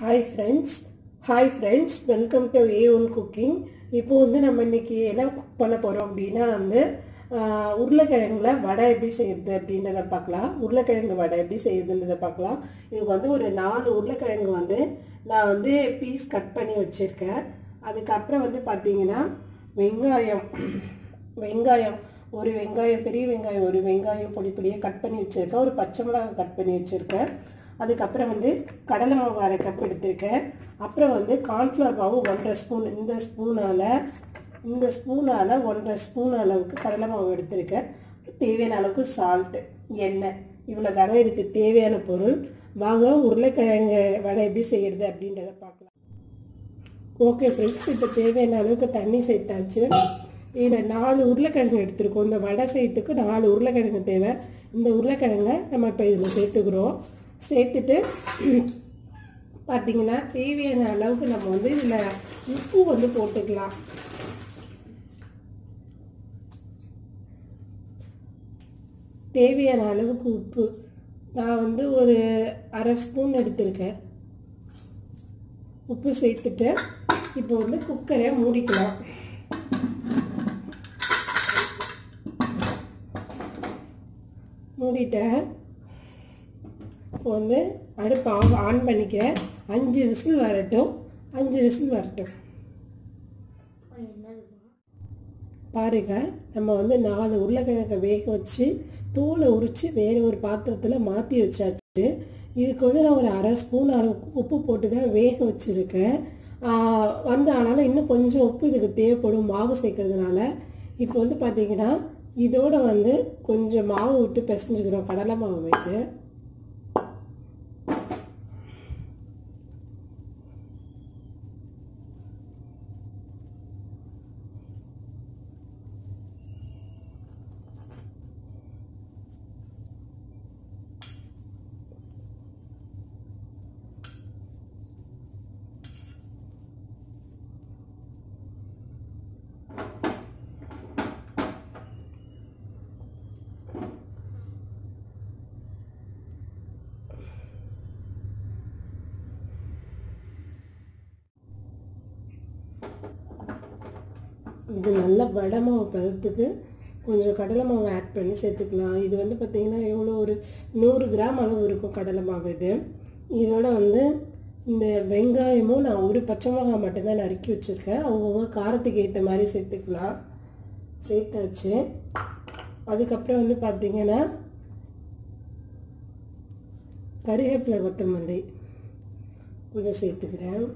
hi friends hi friends welcome to A one cooking இப்போ வந்து நம்ம இன்னைக்கு என்ன குக் பண்ண போகிறோம் அப்படின்னா வந்து ஆஹ், உருளைக்கிழங்குல வடை எப்படி செய்யறது அப்படின்றத பார்க்கலாம் உருளைக்கிழங்கு வடை எப்படி செய்யறதுன்றத பார்க்கலாம் இதுக்கு வந்து ஒரு நாலு உருளைக்கிழங்கு வந்து நான் வந்து பீஸ் கட் பண்ணி வச்சுருக்கேன் அதுக்கப்புறம் வந்து பார்த்தீங்கன்னா வெங்காயம் வெங்காயம் ஒரு வெங்காயம் பெரிய வெங்காயம் ஒரு வெங்காயம் பொடி பொடியாக கட் பண்ணி வச்சுருக்கேன் ஒரு பச்சை மிளகாய் கட் பண்ணி வச்சுருக்கேன் அதுக்கப்புறம் வந்து கடலை மாவு அரை கப் எடுத்திருக்கேன் அப்புறம் வந்து கார்ன்ஃப்ளவர் மாவு ஒன்றரை ஸ்பூன் இந்த ஸ்பூனால் இந்த ஸ்பூனால் ஒன்றரை ஸ்பூன் அளவுக்கு கடலை மாவு எடுத்திருக்கேன் தேவையான அளவுக்கு சால்ட்டு எண்ணெய் இவ்வளோ தாங்க இதுக்கு தேவையான பொருள் வாங்க உருளைக்கிழங்கு வடை எப்படி செய்யறது அப்படின்றத பார்க்கலாம் ஓகே ஃப்ரெண்ட்ஸ் இப்போ தேவையான அளவுக்கு தண்ணி சேர்த்தாச்சு இதில் நாலு உருளைக்கிழங்கு எடுத்துருக்கோம் இந்த வடை செய்யறதுக்கு நாலு உருளைக்கிழங்கு தேவை இந்த உருளைக்கிழங்கை நம்ம இப்போ இதில் சேர்த்துக்கிறோம் சேர்த்துட்டு பார்த்தீங்கன்னா தேவையான அளவுக்கு நம்ம வந்து இதில் உப்பு வந்து போட்டுக்கலாம் தேவையான அளவுக்கு உப்பு நான் வந்து ஒரு அரை ஸ்பூன் எடுத்திருக்கேன் உப்பு சேர்த்துட்டு இப்போ வந்து குக்கரை மூடிக்கலாம் மூடிட்டேன் இப்போ வந்து அடுப்பு ஆஃப் ஆன் பண்ணிக்கிறேன் அஞ்சு விசில் வரட்டும் அஞ்சு விசில் வரட்டும் பாருங்க நம்ம வந்து நாலு உருளைக்கிழங்கை வேக வச்சு தூளை உரித்து வேறு ஒரு பாத்திரத்தில் மாற்றி வச்சாச்சு இதுக்கு வந்து நான் ஒரு அரை ஸ்பூன் அளவுக்கு உப்பு போட்டு தான் வேக வச்சுருக்கேன் வந்து ஆனாலும் இன்னும் கொஞ்சம் உப்பு இதுக்கு தேவைப்படும் மாவு சேர்க்கறதுனால இப்போ வந்து பார்த்தீங்கன்னா இதோட வந்து கொஞ்சம் மாவு விட்டு பிசைஞ்சுக்கிறோம் கடலை மாவு வைத்து இது நல்ல வடை மாவு பதத்துக்கு கொஞ்சம் கடலை மாவு ஆட் பண்ணி சேர்த்துக்கலாம் இது வந்து பார்த்திங்கன்னா எவ்வளோ ஒரு நூறு கிராம் அளவு இருக்கும் கடலை மாவு இது இதோட வந்து இந்த வெங்காயமும் நான் ஒரு பச்சை மிளகாய் மட்டும்தான் நறுக்கி வச்சுருக்கேன் அவங்கவுங்க காரத்துக்கு ஏற்ற மாதிரி சேர்த்துக்கலாம் சேர்த்தாச்சு அதுக்கப்புறம் வந்து பார்த்திங்கன்னா கறிவேப்பிலை கொத்தமல்லி கொஞ்சம் சேர்த்துக்கிறேன்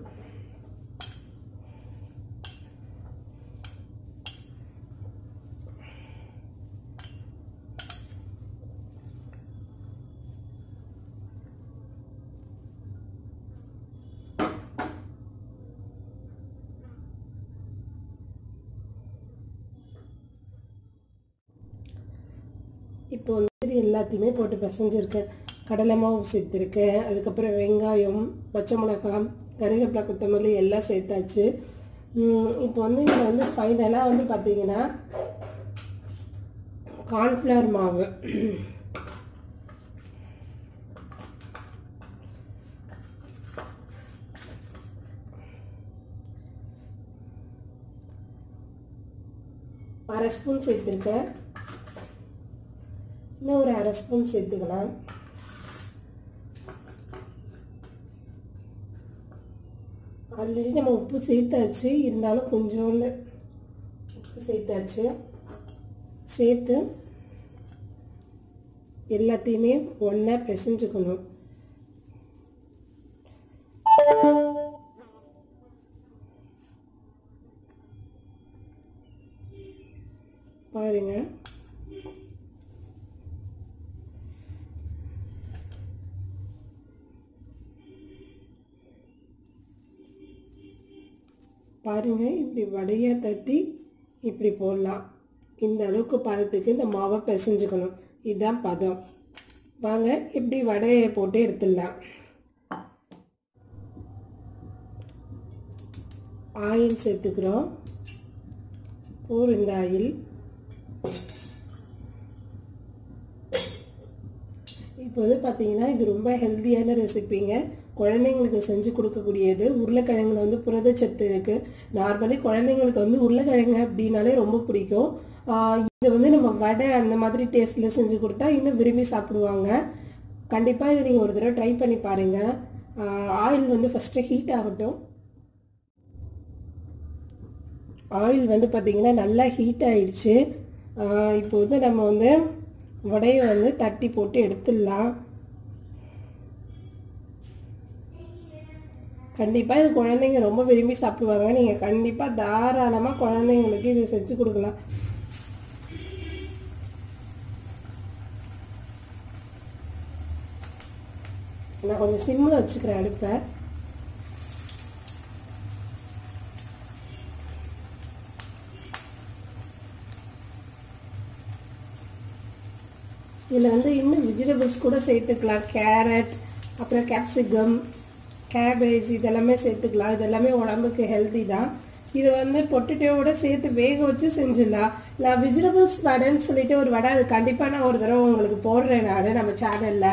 இப்போ வந்து இது எல்லாத்தையுமே போட்டு பிசைஞ்சிருக்கேன் கடலை மாவு சேர்த்துருக்கேன் அதுக்கப்புறம் வெங்காயம் பச்சை மிளகாய் கருவேப்பிலை கொத்தமல்லி எல்லாம் சேர்த்தாச்சு உம், இப்போ வந்து இதில் வந்து ஃபைனலாக வந்து பார்த்தீங்கன்னா கார்ன்ஃப்ளவர் மாவு அரை ஸ்பூன் சேர்த்துருக்கேன் இன்னும் ஒரு அரை ஸ்பூன் சேர்த்துக்கலாம் ஆல்ரெடி நம்ம உப்பு சேர்த்தாச்சு இருந்தாலும் கொஞ்சோண்டு உப்பு சேர்த்தாச்சு சேர்த்து எல்லாத்தையுமே ஒன்றா பிசைஞ்சுக்கணும் பாருங்க பாருங்க இப்படி வடையா தட்டி இப்படி போடலாம் இந்த அளவுக்கு பதத்துக்கு இந்த மாவை பிசைஞ்சுக்கணும் இதுதான் பதம் வாங்க இப்படி வடையை போட்டு எடுத்துடலாம் ஆயில் சேர்த்துக்கிறோம் ஒரு இந்த ஆயில் இப்போ வந்து பார்த்தீங்கன்னா இது ரொம்ப ஹெல்த்தியான ரெசிபிங்க குழந்தைங்களுக்கு செஞ்சு கொடுக்கக்கூடியது உருளைக்கிழங்குல வந்து புரதச்சத்து இருக்குது நார்மலி குழந்தைங்களுக்கு வந்து உருளைக்கிழங்கு அப்படின்னாலே ரொம்ப பிடிக்கும் ஆஹ் இது வந்து நம்ம வடை அந்த மாதிரி டேஸ்ட்டில் செஞ்சு கொடுத்தா இன்னும் விரும்பி சாப்பிடுவாங்க கண்டிப்பாக இதை நீங்கள் ஒரு தடவை ட்ரை பண்ணி பாருங்கள் ஆயில் வந்து ஃபஸ்ட்டு ஹீட் ஆகட்டும் ஆயில் வந்து பார்த்திங்கன்னா நல்லா ஹீட் ஆயிடுச்சு ஆஹ் இப்போ வந்து நம்ம வந்து வடையை வந்து தட்டி போட்டு எடுத்துடலாம் கண்டிப்பாக இது குழந்தைங்க ரொம்ப விரும்பி சாப்பிடுவாங்க நீங்கள் கண்டிப்பாக தாராளமாக குழந்தைங்களுக்கு இது செஞ்சு கொடுக்கலாம் நான் கொஞ்சம் சிம்மில் வச்சுக்கிறேன் அடுப்பை இதில் வந்து இன்னும் வெஜிடபிள்ஸ் கூட சேர்த்துக்கலாம் கேரட் அப்புறம் கேப்சிகம் கேபேஜ் இதெல்லாமே சேர்த்துக்கலாம் இது எல்லாமே உடம்புக்கு ஹெல்தி தான் இது வந்து பொட்டேட்டோவோட சேர்த்து வேக வச்சு செஞ்சிடலாம் இல்லை வெஜிடபிள்ஸ் வடைன்னு சொல்லிட்டு ஒரு வடை அது கண்டிப்பாக நான் ஒரு தடவை உங்களுக்கு போடுறேன் நான் நம்ம சேனலில்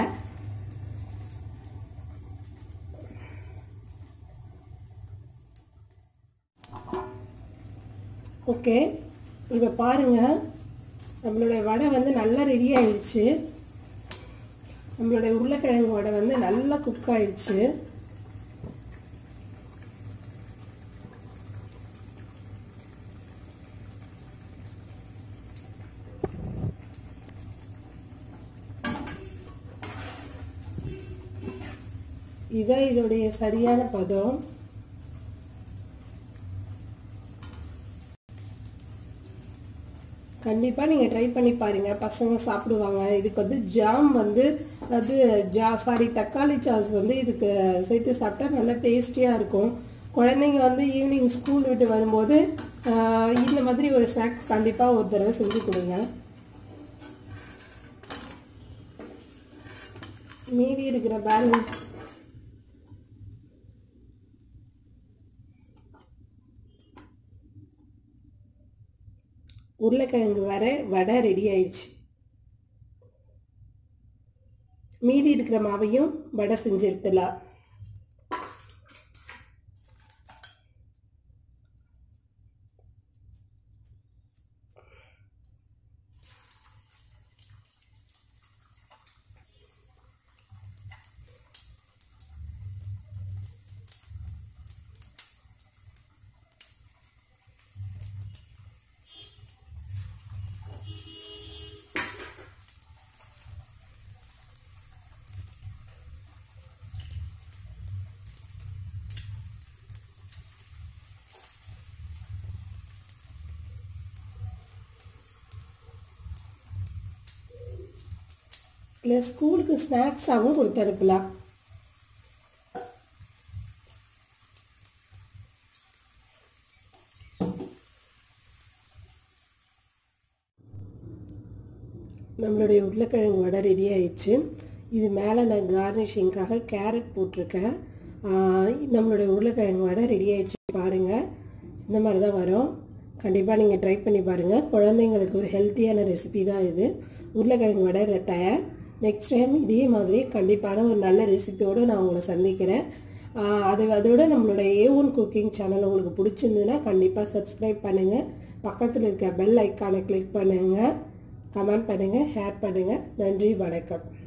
ஓகே இப்போ பாருங்க நம்மளுடைய வடை வந்து நல்லா ரெடி ஆயிடுச்சு நம்மளுடைய உருளைக்கிழங்கு வடை வந்து நல்லா குக் ஆயிடுச்சு இதான் இதோடைய சரியான பதம் கண்டிப்பாக நீங்கள் ட்ரை பண்ணி பாருங்கள் பசங்க சாப்பிடுவாங்க இதுக்கு வந்து ஜாம் வந்து அது ஜா சாரி தக்காளி சாஸ் வந்து இதுக்கு சேர்த்து சாப்பிட்டா நல்லா டேஸ்டியாக இருக்கும் குழந்தைங்க வந்து ஈவினிங் ஸ்கூல் விட்டு வரும்போது ஆஹ், இந்த மாதிரி ஒரு ஸ்நாக்ஸ் கண்டிப்பாக ஒரு தடவை செஞ்சு கொடுங்க மீதி இருக்கிற பேலன்ஸ் உருளைக்கிழங்கு வர வடை ரெடி ஆயிடுச்சு மீதி இருக்கிற மாவையும் வடை செஞ்சு எடுத்துடலாம் இல்லை ஸ்கூலுக்கு ஸ்நாக்ஸாகவும் கொடுத்து அனுப்பலாம் நம்மளுடைய உருளைக்கிழங்கு வடை ரெடி ஆயிடுச்சு இது மேலே நான் கார்னிஷிங்காக கேரட் போட்டிருக்கேன் ஆஹ் நம்மளுடைய உருளைக்கிழங்கு வடை ரெடி ஆயிடுச்சு பாருங்கள் இந்த மாதிரி தான் வரும் கண்டிப்பாக நீங்கள் ட்ரை பண்ணி பாருங்கள் குழந்தைங்களுக்கு ஒரு ஹெல்த்தியான ரெசிபி தான் இது உருளைக்கிழங்கு வடை ரெ- தயார் நெக்ஸ்ட் டைம் இதே மாதிரி கண்டிப்பான ஒரு நல்ல ரெசிபியோடு நான் உங்களை சந்திக்கிறேன் ஆஹ் அது அதோட நம்மளோட ஏ ஒன் குக்கிங் சேனல் உங்களுக்கு பிடிச்சிருந்ததுன்னா கண்டிப்பாக சப்ஸ்கிரைப் பண்ணுங்கள் பக்கத்தில் இருக்க பெல் ஐக்கானை கிளிக் பண்ணுங்கள் கமெண்ட் பண்ணுங்கள் ஷேர் பண்ணுங்கள் நன்றி வணக்கம்